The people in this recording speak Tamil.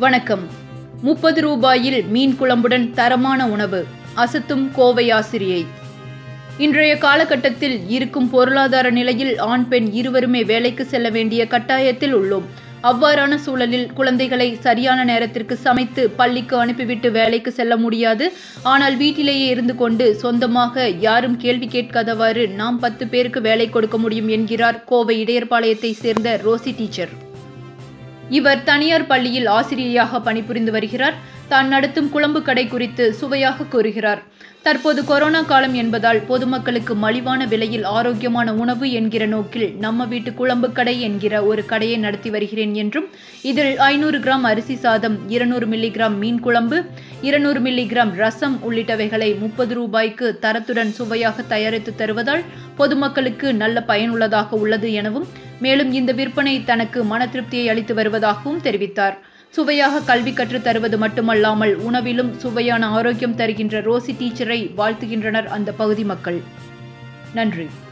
வணக்கம் முப்பது ரூபாயில் மீன் குழம்புடன் தரமான உணவு அசத்தும் கோவை ஆசிரியை இன்றைய காலகட்டத்தில் இருக்கும் பொருளாதார நிலையில் ஆண் பெண் இருவருமே வேலைக்கு செல்ல வேண்டிய கட்டாயத்தில் உள்ளோம் அவ்வாறான சூழலில் குழந்தைகளை சரியான நேரத்திற்கு சமைத்து பள்ளிக்கு அனுப்பிவிட்டு வேலைக்கு செல்ல முடியாது ஆனால் வீட்டிலேயே இருந்து கொண்டு சொந்தமாக யாரும் கேள்வி கேட்காதவாறு நாம் பத்து பேருக்கு வேலை கொடுக்க முடியும் என்கிறார் கோவை இடையர்பாளையத்தை சேர்ந்த ரோசி டீச்சர் இவர் தனியார் பள்ளியில் ஆசிரியையாக பணிபுரிந்து வருகிறார் தான் நடத்தும் குழம்பு கடை குறித்து சுவையாக கூறுகிறார் தற்போது கொரோனா காலம் என்பதால் பொதுமக்களுக்கு மலிவான விலையில் ஆரோக்கியமான உணவு என்கிற நோக்கில் நம்ம வீட்டு குழம்பு கடை என்கிற ஒரு கடையை நடத்தி வருகிறேன் என்றும் இதில் ஐநூறு கிராம் அரிசி சாதம் இருநூறு மில்லிகிராம் மீன் குழம்பு இருநூறு மில்லிகிராம் ரசம் உள்ளிட்டவைகளை முப்பது ரூபாய்க்கு தரத்துடன் சுவையாக தயாரித்து தருவதால் பொதுமக்களுக்கு நல்ல பயனுள்ளதாக உள்ளது எனவும் மேலும் இந்த விற்பனை தனக்கு மன திருப்தியை அளித்து வருவதாகவும் தெரிவித்தார் சுவையாக கல்வி கற்றுத் தருவது மட்டுமல்லாமல் உணவிலும் சுவையான ஆரோக்கியம் தருகின்ற ரோசி டீச்சரை வாழ்த்துகின்றனர் அந்த பகுதி மக்கள் நன்றி